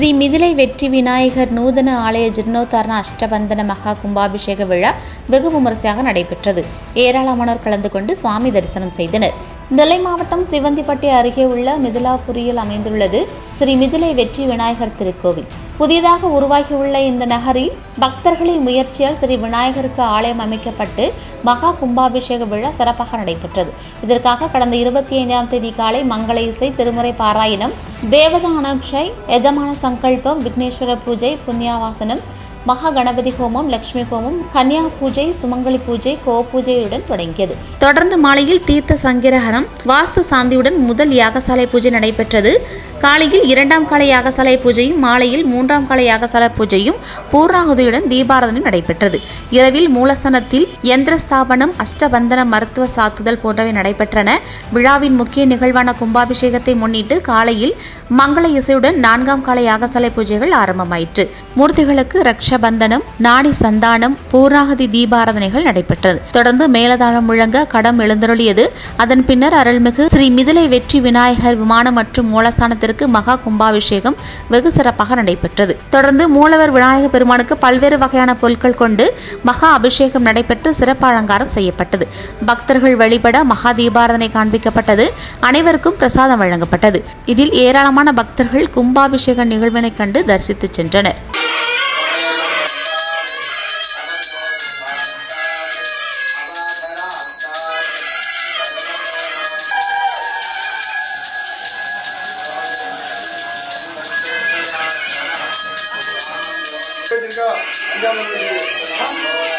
ஸ்ரீ மிதிலை வெற்றி விநாயகர் நூதன ஆலய ஜீர்ணோத்தாரண அஷ்டபந்தன மகா கும்பாபிஷேக விழா வெகு விமரிசையாக நடைபெற்றது ஏராளமானோர் கலந்து கொண்டு சுவாமி தரிசனம் செய்தனர் நெல்லை மாவட்டம் சிவந்திப்பட்டி அருகே உள்ள மிதிலாபுரியில் அமைந்துள்ளது ஸ்ரீ மிதிலை வெற்றி விநாயகர் திருக்கோவில் புதிதாக உருவாகியுள்ள இந்த நகரில் பக்தர்களின் முயற்சியால் ஸ்ரீ விநாயகருக்கு ஆலயம் அமைக்கப்பட்டு மகா கும்பாபிஷேக விழா சிறப்பாக நடைபெற்றது இதற்காக கடந்த இருபத்தி ஐந்தாம் தேதி காலை மங்கள இசை திருமுறை பாராயணம் தேவதா அனக்ஷை எஜமான சங்கல்பம் விக்னேஸ்வர பூஜை புண்ணியாவாசனம் மகா கணபதி ஹோமம் லட்சுமி ஹோமம் கன்னியா பூஜை சுமங்கலி பூஜை கோ பூஜையுடன் தொடங்கியது தொடர்ந்து மாலையில் தீர்த்த சங்கிரகரம் வாஸ்து சாந்தியுடன் முதல் யாகசாலை பூஜை நடைபெற்றது காலையில் இரண்டாம் கால யாகசாலை பூஜையும் மாலையில் மூன்றாம் கால யாகசாலை பூஜையும் பூர்ணாகுதியுடன் தீபாராதனையும் நடைபெற்றது இரவில் மூலஸ்தானத்தில் யந்திர ஸ்தாபனம் அஷ்டபந்தன மருத்துவ சாத்துதல் போன்றவை நடைபெற்றன விழாவின் முக்கிய நிகழ்வான கும்பாபிஷேகத்தை முன்னிட்டு காலையில் மங்கள இசையுடன் நான்காம் கால யாகசாலை பூஜைகள் ஆரம்பமாயிற்று மூர்த்திகளுக்கு ரக்ஷபந்தனம் நாடி சந்தானம் பூர்ணாகதி தீபாராதனைகள் நடைபெற்றது தொடர்ந்து மேலதாளம் முழங்க கடம் எழுந்தருளியது அதன் பின்னர் அருள்மிகு ஸ்ரீ மிதிலை வெற்றி விநாயகர் விமானம் மற்றும் மூலஸ்தானத்திற்கு மகா கும்பாபிஷேகம் வெகு சிறப்பாக நடைபெற்றது தொடர்ந்து மூலவர் விநாயக பெருமானுக்கு பல்வேறு வகையான பொருட்கள் கொண்டு மகா அபிஷேகம் நடைபெற்று சிறப்பு அலங்காரம் செய்யப்பட்டது பக்தர்கள் வழிபட மகா தீபாராதனை காண்பிக்கப்பட்டது அனைவருக்கும் பிரசாதம் வழங்கப்பட்டது இதில் ஏராளமான பக்தர்கள் கும்பாபிஷேக நிகழ்வினை கண்டு தரிசித்து சென்றனர் வச்சிருக்கா அஞ்சாம் தேதி